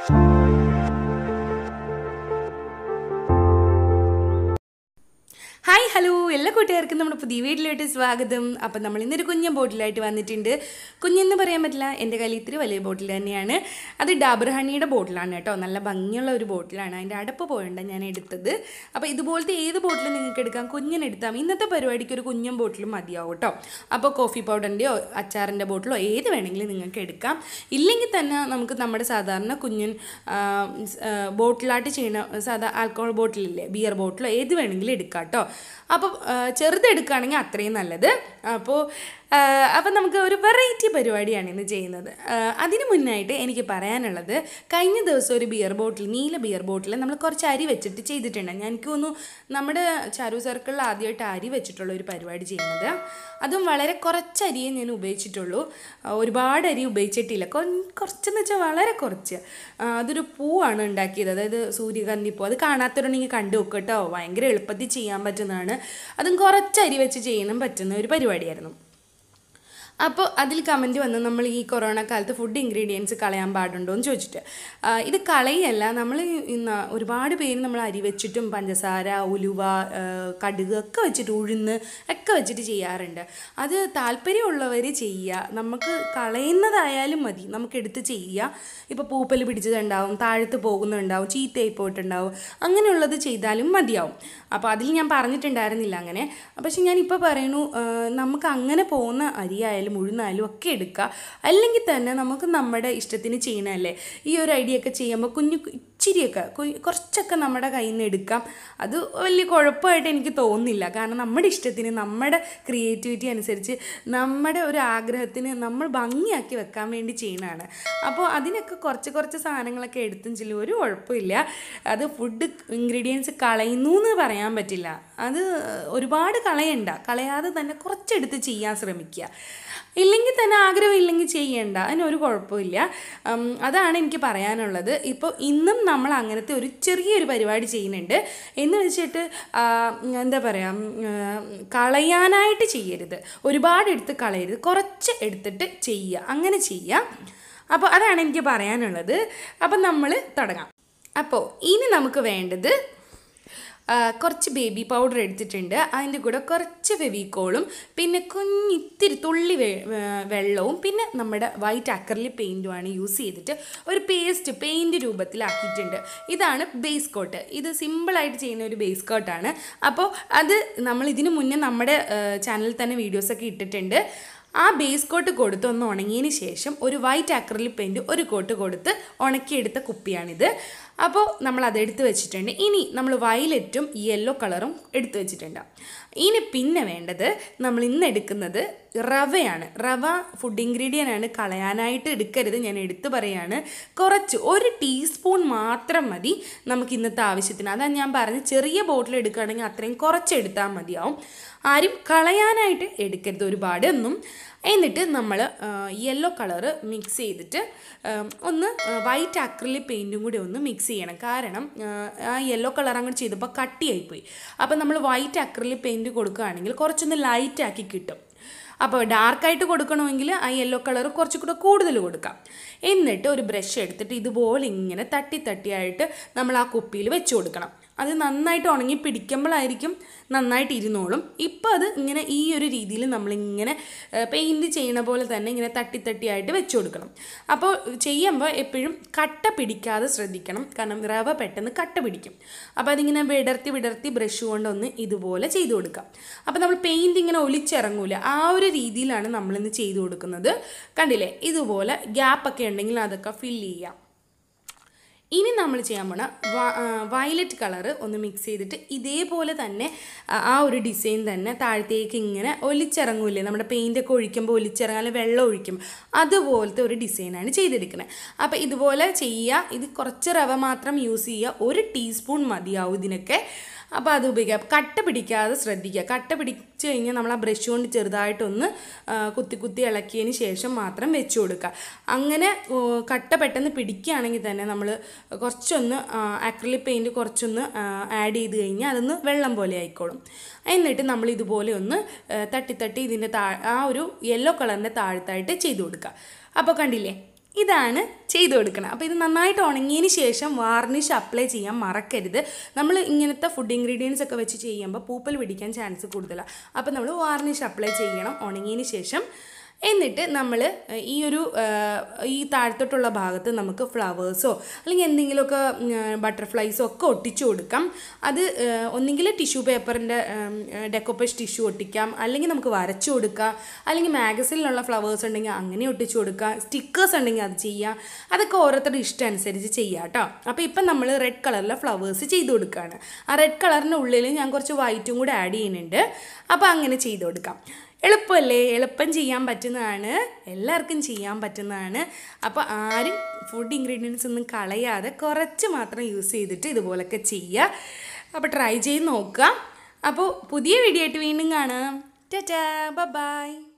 hi hello എല്ലാ കൂട്ടുകാർക്കും നമ്മുടെ പുതിയ വീട്ടിലോട്ട് സ്വാഗതം അപ്പം നമ്മൾ ഇന്നൊരു കുഞ്ഞൻ ബോട്ടിലായിട്ട് വന്നിട്ടുണ്ട് കുഞ്ഞെന്ന് പറയാൻ പറ്റില്ല എൻ്റെ കയ്യിൽ ഇത്തിരി വലിയ ബോട്ടിൽ തന്നെയാണ് അത് ഡാബർ ഹണിയുടെ ബോട്ടിലാണ് കേട്ടോ നല്ല ഭംഗിയുള്ള ഒരു ബോട്ടിലാണ് അതിൻ്റെ അടപ്പ് പോയണ്ട ഞാൻ എടുത്തത് അപ്പോൾ ഇതുപോലത്തെ ഏത് ബോട്ടിൽ നിങ്ങൾക്ക് എടുക്കാം കുഞ്ഞൻ എടുത്താൽ ഇന്നത്തെ പരിപാടിക്ക് ഒരു കുഞ്ഞൻ ബോട്ടിൽ മതിയാവും കേട്ടോ അപ്പോൾ കോഫി പൗഡറിൻ്റെയോ അച്ചാറിൻ്റെ ബോട്ടിലോ ഏത് വേണമെങ്കിലും നിങ്ങൾക്ക് എടുക്കാം ഇല്ലെങ്കിൽ തന്നെ നമുക്ക് നമ്മുടെ സാധാരണ കുഞ്ഞൻ ആ, സ്, ആ, ബോട്ടിലായിട്ട് ചെയ്യുന്ന സാധാ ആൽക്കഹോൾ ബോട്ടിലില്ലേ ബിയർ ബോട്ടിലോ ഏത് വേണമെങ്കിലും എടുക്കാം കേട്ടോ അപ്പോൾ ചെറുതെടുക്കുകയാണെങ്കിൽ അത്രയും നല്ലത് അപ്പോൾ അപ്പം നമുക്ക് ഒരു വെറൈറ്റി പരിപാടിയാണ് ഇന്ന് ചെയ്യുന്നത് ആ, അതിന് മുന്നായിട്ട് എനിക്ക് പറയാനുള്ളത് കഴിഞ്ഞ ദിവസം ഒരു ബിയർ ബോട്ടിൽ നീല ബിയർ ബോട്ടിൽ നമ്മൾ കുറച്ച് അരി വെച്ചിട്ട് ചെയ്തിട്ടുണ്ട് ഞാൻ എനിക്ക് തോന്നുന്നു നമ്മുടെ ചാരു സർക്കിളിൽ ആദ്യമായിട്ട് അരി വെച്ചിട്ടുള്ള ഒരു പരിപാടി ചെയ്യുന്നത് അതും വളരെ കുറച്ച് അരിയേ ഞാൻ ഉപയോഗിച്ചിട്ടുള്ളൂ ആ, ഒരുപാട് അരി ഉപയോഗിച്ചിട്ടില്ല കൊ- കുറച്ചെന്ന് വെച്ചാൽ വളരെ കുറച്ച് ആ, അതൊരു പൂവാണ് ഉണ്ടാക്കിയത് അതായത് സൂര്യകാന്തി പൂ അത് കാണാത്തവരുണ്ടെങ്കിൽ കണ്ടു നോക്കുക കേട്ടോ ഭയങ്കര എളുപ്പത്തിൽ ചെയ്യാൻ പറ്റുന്നതാണ് അതും കുറച്ച് അരി വെച്ച് ചെയ്യാനും പറ്റുന്ന ഒരു പരിപാടിയായിരുന്നു അപ്പോൾ അതിൽ കമൻറ്റ് വന്ന് നമ്മൾ ഈ കൊറോണ കാലത്ത് ഫുഡ് ഇൻഗ്രീഡിയൻസ് കളയാൻ പാടുണ്ടോ എന്ന് ചോദിച്ചിട്ട് ആ, ഇത് കളയല്ല നമ്മൾ ഇന്ന് ഒരുപാട് പേര് നമ്മൾ അരി വെച്ചിട്ടും പഞ്ചസാര ഉലുവ ആ, കടുക് ഒക്കെ വെച്ചിട്ട് ഉഴുന്ന് ഒക്കെ വെച്ചിട്ട് ചെയ്യാറുണ്ട് അത് താല്പര്യമുള്ളവർ ചെയ്യുക നമുക്ക് കളയുന്നതായാലും മതി നമുക്ക് എടുത്ത് ചെയ്യുക ഇപ്പോൾ പൂപ്പൽ പിടിച്ചതുണ്ടാവും താഴത്ത് പോകുന്നുണ്ടാവും ചീത്തയായി പോയിട്ടുണ്ടാവും അങ്ങനെയുള്ളത് ചെയ്താലും മതിയാവും അപ്പോൾ അതിൽ ഞാൻ പറഞ്ഞിട്ടുണ്ടായിരുന്നില്ല അങ്ങനെ പക്ഷെ ഞാൻ ഇപ്പോൾ പറയുന്നു ആ, നമുക്ക് അങ്ങനെ പോകുന്ന അരിയായാലും ഉഴുന്നായാലും ഒക്കെ എടുക്കുക അല്ലെങ്കിൽ തന്നെ നമുക്ക് നമ്മുടെ ഇഷ്ടത്തിന് ചെയ്യണമല്ലേ ഈ ഒരു ഐഡിയ ഒക്കെ ചെയ്യുമ്പോൾ കുഞ്ഞു ഇച്ചിരിയൊക്കെ കു- കുറച്ചൊക്കെ നമ്മുടെ കയ്യിൽ നിന്ന് എടുക്കാം അത് വലിയ കുഴപ്പമായിട്ട് എനിക്ക് തോന്നുന്നില്ല കാരണം നമ്മുടെ ഇഷ്ടത്തിന് നമ്മുടെ ക്രിയേറ്റിവിറ്റി അനുസരിച്ച് നമ്മുടെ ഒരു ആഗ്രഹത്തിന് നമ്മൾ ഭംഗിയാക്കി വെക്കാൻ വേണ്ടി ചെയ്യുന്നതാണ് അപ്പോൾ അതിനൊക്കെ കുറച്ച് കുറച്ച് സാധനങ്ങളൊക്കെ എടുത്തും ചെല്ലും ഒരു കുഴപ്പമില്ല അത് ഫുഡ് ഇൻഗ്രീഡിയൻസ് കളയുന്നു എന്ന് പറയാൻ പറ്റില്ല അത് ഒരുപാട് കളയണ്ട കളയാതെ തന്നെ കുറച്ചെടുത്ത് ചെയ്യാൻ ശ്രമിക്കുക ഇല്ലെങ്കിൽ തന്നെ ആഗ്രഹം ഇല്ലെങ്കിൽ ചെയ്യണ്ട അതിനൊരു കുഴപ്പമില്ല ഉം, അതാണ് എനിക്ക് പറയാനുള്ളത് ഇപ്പോൾ ഇന്നും നമ്മൾ അങ്ങനത്തെ ഒരു ചെറിയൊരു പരിപാടി ചെയ്യുന്നുണ്ട് എന്ന് വെച്ചിട്ട് ആ, എന്താ പറയുക കളയാനായിട്ട് ചെയ്യരുത് ഒരുപാട് എടുത്ത് കളയരുത് കുറച്ച് എടുത്തിട്ട് ചെയ്യുക അങ്ങനെ ചെയ്യുക അപ്പോൾ അതാണ് എനിക്ക് പറയാനുള്ളത് അപ്പം നമ്മൾ തുടങ്ങാം അപ്പോൾ ഇനി നമുക്ക് വേണ്ടത് ആ, കുറച്ച് ബേബി പൗഡർ എടുത്തിട്ടുണ്ട് അതിൻ്റെ കൂടെ കുറച്ച് ഫെവിക്കോളും പിന്നെ കുഞ്ഞിത്തിരി തുള്ളി വെ- വേ- വെള്ളവും പിന്നെ നമ്മുടെ വൈറ്റ് അക്കറിൽ പെയിൻറ്റുമാണ് യൂസ് ചെയ്തിട്ട് ഒരു പേസ്റ്റ് പെയിൻറ്റ് രൂപത്തിലാക്കിയിട്ടുണ്ട് ഇതാണ് ബേസ് കോട്ട് ഇത് സിമ്പിളായിട്ട് ചെയ്യുന്ന ഒരു ബേസ് കോട്ടാണ് അപ്പോൾ അത് നമ്മൾ ഇതിനു മുന്നേ നമ്മുടെ ചാനലിൽ തന്നെ വീഡിയോസൊക്കെ ഇട്ടിട്ടുണ്ട് ആ ബേസ് കോട്ട് കൊടുത്ത് ഒന്ന് ഉണങ്ങിയതിന് ശേഷം ഒരു വൈറ്റ് അക്രലിക് പെയിൻറ്റ് ഒരു കോട്ട് കൊടുത്ത് ഉണക്കിയെടുത്ത കുപ്പിയാണിത് അപ്പോൾ നമ്മൾ അത് എടുത്ത് വെച്ചിട്ടുണ്ട് ഇനി നമ്മൾ വയലറ്റും യെല്ലോ കളറും എടുത്ത് വെച്ചിട്ടുണ്ട് ഇനി പിന്നെ വേണ്ടത് നമ്മൾ ഇന്ന് എടുക്കുന്നത് റവയാണ് റവ ഫുഡ് ഇൻഗ്രീഡിയൻ്റ് ആണ് കളയാനായിട്ട് എടുക്കരുത് ഞാൻ എടുത്തു പറയാണ് കുറച്ച് ഒരു ടീസ്പൂൺ മാത്രം മതി നമുക്ക് ഇന്നത്തെ ആവശ്യത്തിന് അതാണ് ഞാൻ പറഞ്ഞ ചെറിയ ബോട്ടിൽ എടുക്കുകയാണെങ്കിൽ അത്രയും കുറച്ച് എടുത്താൽ മതിയാവും ആരും കളയാനായിട്ട് എടുക്കരുത് ഒരുപാട് ഒന്നും എന്നിട്ട് നമ്മൾ യെല്ലോ കളറ് മിക്സ് ചെയ്തിട്ട് ആ, ഒന്ന് വൈറ്റ് അക്രിലിക് പെയിൻറ്റും കൂടി ഒന്ന് മിക്സ് ചെയ്യണം കാരണം ആ, ആ യെല്ലോ കളർ അങ്ങോട്ട് ചെയ്തപ്പോൾ കട്ടിയായിപ്പോയി അപ്പോൾ നമ്മൾ വൈറ്റ് അക്രിലിക് പെയിൻറ്റ് കൊടുക്കുകയാണെങ്കിൽ കുറച്ചൊന്ന് ലൈറ്റ് ആക്കി കിട്ടും അപ്പോൾ ഡാർക്കായിട്ട് കൊടുക്കണമെങ്കിൽ ആ യെല്ലോ കളർ കുറച്ചുകൂടെ കൂടുതൽ കൊടുക്കാം എന്നിട്ട് ഒരു ബ്രഷ് എടുത്തിട്ട് ഇതുപോലെ ഇങ്ങനെ തട്ടി തട്ടിയായിട്ട് നമ്മൾ ആ കുപ്പിയിൽ വെച്ച് കൊടുക്കണം അത് നന്നായിട്ട് ഉണങ്ങി പിടിക്കുമ്പോഴായിരിക്കും നന്നായിട്ട് ഇരുന്നോളും ഇപ്പോൾ അത് ഇങ്ങനെ ഈ ഒരു രീതിയിൽ നമ്മളിങ്ങനെ പെയിൻറ് ചെയ്യണ പോലെ തന്നെ ഇങ്ങനെ തട്ടി തട്ടിയായിട്ട് വെച്ച് കൊടുക്കണം അപ്പോൾ ചെയ്യുമ്പോൾ എപ്പോഴും കട്ട പിടിക്കാതെ ശ്രദ്ധിക്കണം കാരണം റവ പെട്ടെന്ന് കട്ട പിടിക്കും അപ്പോൾ അതിങ്ങനെ വിടർത്തി വിടർത്തി ബ്രഷ് കൊണ്ടൊന്ന് ഇതുപോലെ ചെയ്ത് കൊടുക്കാം അപ്പോൾ നമ്മൾ പെയിൻറ് ഇങ്ങനെ ഒലിച്ചിറങ്ങൂല ആ ഒരു രീതിയിലാണ് നമ്മളിന്ന് ചെയ്ത് കൊടുക്കുന്നത് കണ്ടില്ലേ ഇതുപോലെ ഗ്യാപ്പൊക്കെ ഉണ്ടെങ്കിൽ അതൊക്കെ ഫില്ല് ചെയ്യാം ഇനി നമ്മൾ ചെയ്യാൻ പോണ വയലറ്റ് കളറ് ഒന്ന് മിക്സ് ചെയ്തിട്ട് ഇതേപോലെ തന്നെ ആ, ആ ഒരു ഡിസൈൻ തന്നെ താഴത്തേക്ക് ഇങ്ങനെ ഒലിച്ചിറങ്ങൂലേ നമ്മുടെ പെയിൻ്റൊക്കെ ഒഴിക്കുമ്പോൾ ഒലിച്ചിറങ്ങാൻ അല്ലെങ്കിൽ വെള്ളം ഒഴിക്കും അതുപോലത്തെ ഒരു ഡിസൈനാണ് ചെയ്തെടുക്കുന്നത് അപ്പോൾ ഇതുപോലെ ചെയ്യുക ഇത് കുറച്ച് റവ മാത്രം യൂസ് ചെയ്യുക ഒരു ടീസ്പൂൺ മതിയാവും ഇതിനൊക്കെ അപ്പോൾ അത് ഉപയോഗിക്കുക കട്ട പിടിക്കാതെ ശ്രദ്ധിക്കുക കട്ട പിടിച്ച് കഴിഞ്ഞാൽ നമ്മൾ ആ ബ്രഷ് കൊണ്ട് ചെറുതായിട്ടൊന്ന് ആ, കുത്തി കുത്തി ഇളക്കിയതിന് ശേഷം മാത്രം വെച്ച് കൊടുക്കുക അങ്ങനെ ഓ, കട്ട പെട്ടെന്ന് പിടിക്കുകയാണെങ്കിൽ തന്നെ നമ്മൾ കുറച്ചൊന്ന് അക്രലിക് പെയിൻറ്റ് കുറച്ചൊന്ന് ആഡ് ചെയ്ത് കഴിഞ്ഞാൽ അതൊന്ന് വെള്ളം പോലെ ആയിക്കോളും എന്നിട്ട് നമ്മൾ ഇതുപോലെ ഒന്ന് ആ, തട്ടി തട്ടി ഇതിൻ്റെ താ ആ ഒരു യെല്ലോ കളറിൻ്റെ താഴത്തായിട്ട് ചെയ്ത് കൊടുക്കുക അപ്പോൾ കണ്ടില്ലേ ഇതാണ് ചെയ്ത് കൊടുക്കണം അപ്പോൾ ഇത് നന്നായിട്ട് ഉണങ്ങിയതിന് ശേഷം വാർണിഷ് അപ്ലൈ ചെയ്യാൻ മറക്കരുത് നമ്മൾ ഇങ്ങനത്തെ ഫുഡ് ഇൻഗ്രീഡിയൻസ് ഒക്കെ വെച്ച് ചെയ്യുമ്പോൾ പൂപ്പൽ പിടിക്കാൻ ചാൻസ് കൂടുതലാണ് അപ്പോൾ നമ്മൾ വാർണിഷ് അപ്ലൈ ചെയ്യണം ഉണങ്ങിയതിന് ശേഷം എന്നിട്ട് നമ്മൾ ഈ ഒരു ആ, ഈ താഴത്തോട്ടുള്ള ഭാഗത്ത് നമുക്ക് ഫ്ലവേഴ്സോ അല്ലെങ്കിൽ എന്തെങ്കിലുമൊക്കെ ബട്ടർഫ്ലൈസോ ഒക്കെ ഒട്ടിച്ചു കൊടുക്കാം അത് ആ, ഒന്നുകിൽ ടിഷ്യൂ പേപ്പറിൻ്റെ ഡെക്കോപ്പേഷ് ടിഷ്യൂ ഒട്ടിക്കാം അല്ലെങ്കിൽ നമുക്ക് വരച്ചു കൊടുക്കാം അല്ലെങ്കിൽ മാഗസിനിലുള്ള ഫ്ലവേഴ്സ് ഉണ്ടെങ്കിൽ അങ്ങനെ ഒട്ടിച്ചു കൊടുക്കാം സ്റ്റിക്കേഴ്സ് ഉണ്ടെങ്കിൽ അത് ചെയ്യാം അതൊക്കെ ഓരോരുത്തരുടെ ഇഷ്ടം അനുസരിച്ച് ചെയ്യാം കേട്ടോ അപ്പോൾ ഇപ്പം നമ്മൾ റെഡ് കളറിലെ ഫ്ലവേഴ്സ് ചെയ്ത് കൊടുക്കുകയാണ് ആ റെഡ് കളറിൻ്റെ ഉള്ളിൽ ഞാൻ കുറച്ച് വൈറ്റും കൂടെ ആഡ് ചെയ്യുന്നുണ്ട് അപ്പോൾ അങ്ങനെ ചെയ്ത് കൊടുക്കാം എളുപ്പമല്ലേ എളുപ്പം ചെയ്യാൻ പറ്റുന്നതാണ് എല്ലാവർക്കും ചെയ്യാൻ പറ്റുന്നതാണ് അപ്പോൾ ആരും ഫുഡ് ഇൻഗ്രീഡിയൻസ് ഒന്നും കളയാതെ കുറച്ച് മാത്രം യൂസ് ചെയ്തിട്ട് ഇതുപോലൊക്കെ ചെയ്യുക അപ്പോൾ ട്രൈ ചെയ്ത് നോക്കുക അപ്പോൾ പുതിയ വീഡിയോ ആയിട്ട് വീണ്ടും കാണാം ടാറ്റാ ബൈ